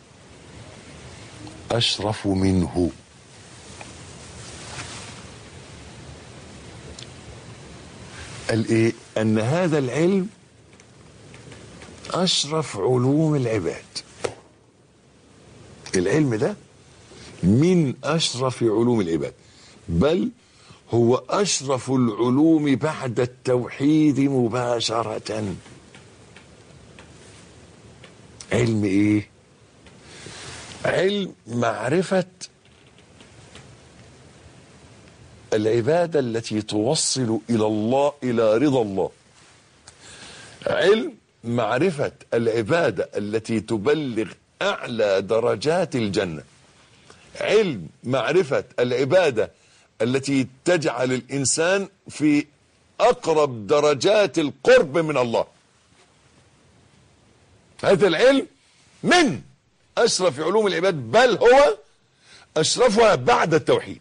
أشرف منه قال إيه أن هذا العلم أشرف علوم العباد العلم ده من أشرف علوم العباد بل هو أشرف العلوم بعد التوحيد مباشرة علم إيه علم معرفة العبادة التي توصل إلى الله إلى رضا الله علم معرفة العبادة التي تبلغ أعلى درجات الجنة علم معرفة العبادة التي تجعل الإنسان في أقرب درجات القرب من الله هذا العلم من أشرف علوم العباد بل هو أشرفها بعد التوحيد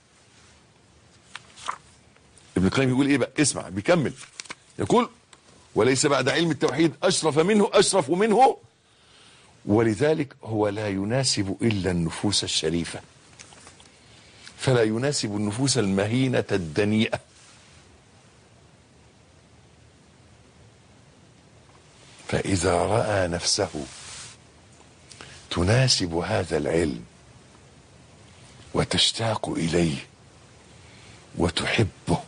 ابن القيم يقول ايه بقى اسمع بيكمل يقول وليس بعد علم التوحيد أشرف منه أشرف منه ولذلك هو لا يناسب إلا النفوس الشريفة فلا يناسب النفوس المهينة الدنيئة فإذا رأى نفسه تناسب هذا العلم وتشتاق إليه وتحبه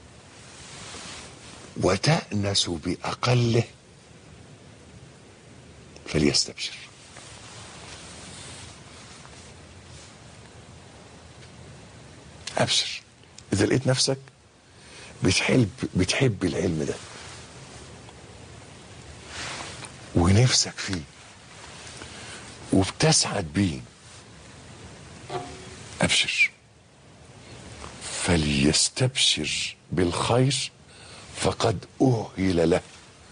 وتأنس بأقله فليستبشر أبشر إذا لقيت نفسك بتحب بتحب العلم ده ونفسك فيه وبتسعد بيه ابشر فليستبشر بالخير فقد اهل له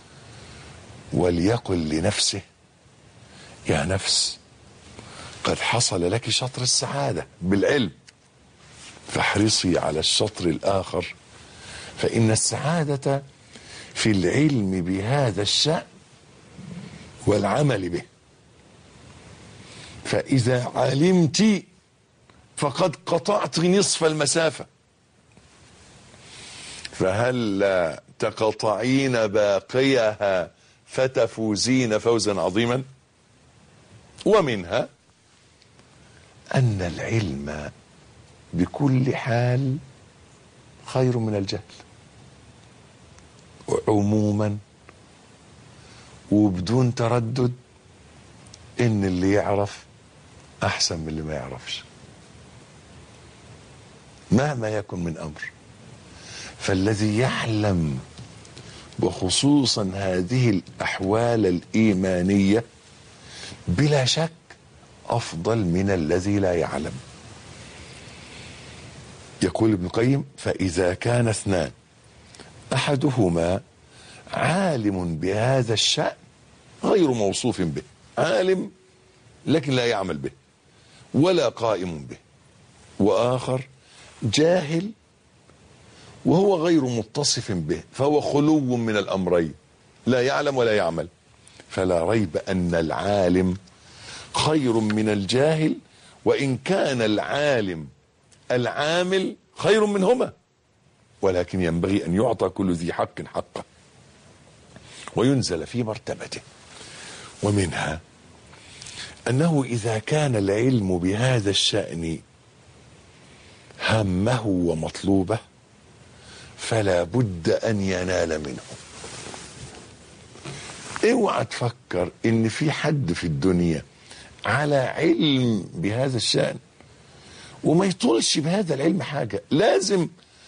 وليقل لنفسه يا نفس قد حصل لك شطر السعاده بالعلم فاحرصي على الشطر الاخر فان السعاده في العلم بهذا الشان والعمل به فاذا علمت فقد قطعت نصف المسافه فهل تقطعين باقيها فتفوزين فوزا عظيما ومنها ان العلم بكل حال خير من الجهل عموما وبدون تردد ان اللي يعرف احسن من اللي ما يعرفش مهما يكن من امر فالذي يعلم وخصوصا هذه الاحوال الايمانيه بلا شك افضل من الذي لا يعلم يقول ابن القيم فاذا كان اثنان احدهما عالم بهذا الشان غير موصوف به عالم لكن لا يعمل به ولا قائم به واخر جاهل وهو غير متصف به فهو خلو من الامرين لا يعلم ولا يعمل فلا ريب ان العالم خير من الجاهل وان كان العالم العامل خير منهما ولكن ينبغي ان يعطى كل ذي حق حقه وينزل في مرتبته ومنها انه اذا كان العلم بهذا الشان همه ومطلوبه فلا بد ان ينال منه اوعى تفكر ان في حد في الدنيا على علم بهذا الشان وما يطولش بهذا العلم حاجه لازم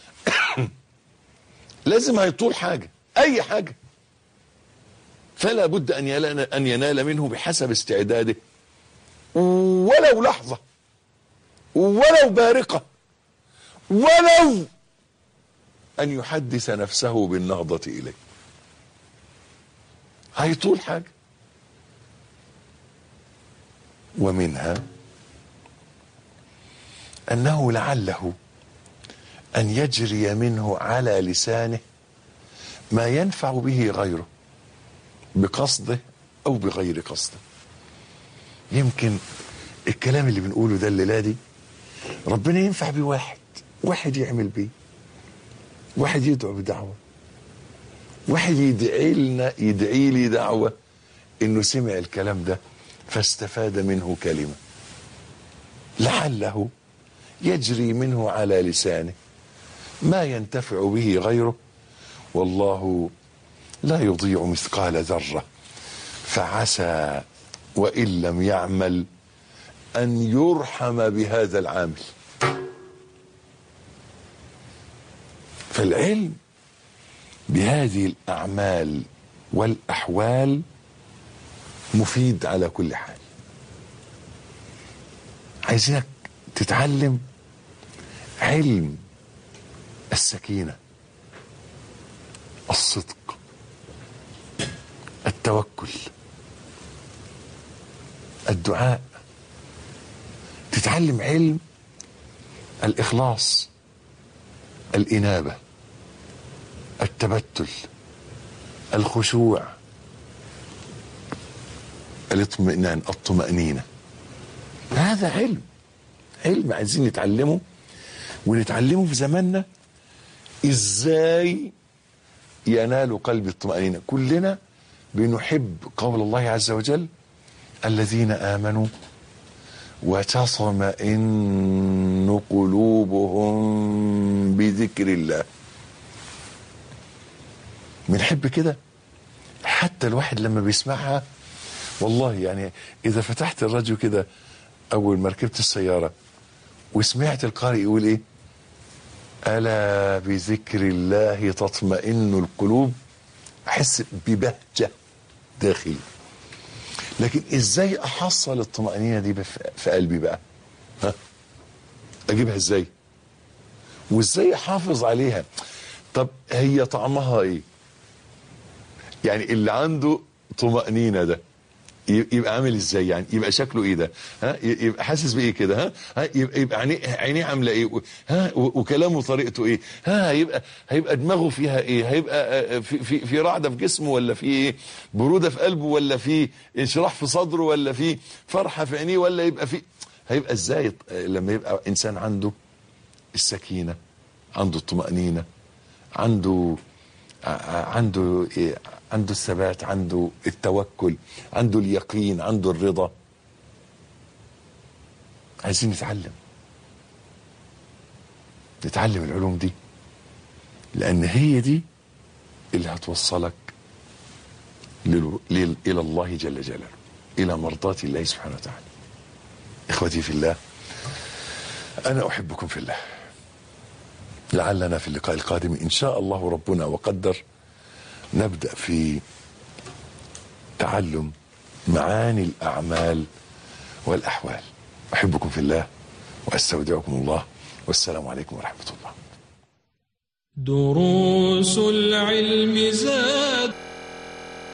لازم هيطول حاجه اي حاجه فلا بد ان ينال ان ينال منه بحسب استعداده ولو لحظه ولو بارقه ولو ان يحدث نفسه بالنهضه اليه هيطول حاجه ومنها انه لعله ان يجري منه على لسانه ما ينفع به غيره بقصده او بغير قصده يمكن الكلام اللي بنقوله ده الليله دي ربنا ينفع بيه واحد واحد يعمل بيه واحد يدعو بدعوه واحد يدعي لنا يدعي لي دعوه انه سمع الكلام ده فاستفاد منه كلمه لعله يجري منه على لسانه ما ينتفع به غيره والله لا يضيع مثقال ذره فعسى وان لم يعمل ان يرحم بهذا العامل فالعلم بهذه الاعمال والاحوال مفيد على كل حال عايزينك تتعلم علم السكينه الصدق التوكل الدعاء تتعلم علم الاخلاص الانابه التبتل الخشوع الاطمئنان الطمأنينة هذا علم علم عايزين نتعلمه ونتعلمه في زماننا ازاي ينال قلب الطمأنينة كلنا بنحب قول الله عز وجل الذين آمنوا وتصمئن قلوبهم بذكر الله بنحب كده حتى الواحد لما بيسمعها والله يعني اذا فتحت الراديو كده اول ما ركبت السياره وسمعت القارئ يقول ايه الا بذكر الله تطمئن القلوب احس ببهجه داخلي لكن ازاي احصل الطمأنينة دي بف- في قلبي بقى ها اجيبها ازاي وازاي احافظ عليها طب هي طعمها ايه يعني اللي عنده طمأنينة ده ي- يبقى عامل ازاي يعني يبقى شكله ايه ده ها ي- يبقى حاسس بايه كده ها, ها يبقى, يبقى عينيه عينيه عامله ايه و- ها و- وكلامه طريقته ايه ها هيبقى هيبقى دماغه فيها ايه هيبقى آه، في في, في رعده في جسمه ولا في ايه بروده في قلبه ولا في انشراح في صدره ولا في فرحه في عينيه ولا يبقى في هيبقى ازاي آه، لما يبقى انسان عنده السكينه عنده الطمأنينه عنده ع- عنده إيه؟ عنده الثبات عنده التوكل عنده اليقين عنده الرضا عايزين نتعلم نتعلم العلوم دي لان هي دي اللي هتوصلك لل... لل... الى الله جل جلاله الى مرضاة الله سبحانه وتعالى اخوتي في الله انا احبكم في الله لعلنا في اللقاء القادم ان شاء الله ربنا وقدر نبدا في تعلم معاني الاعمال والاحوال احبكم في الله واستودعكم الله والسلام عليكم ورحمه الله دروس العلم زاد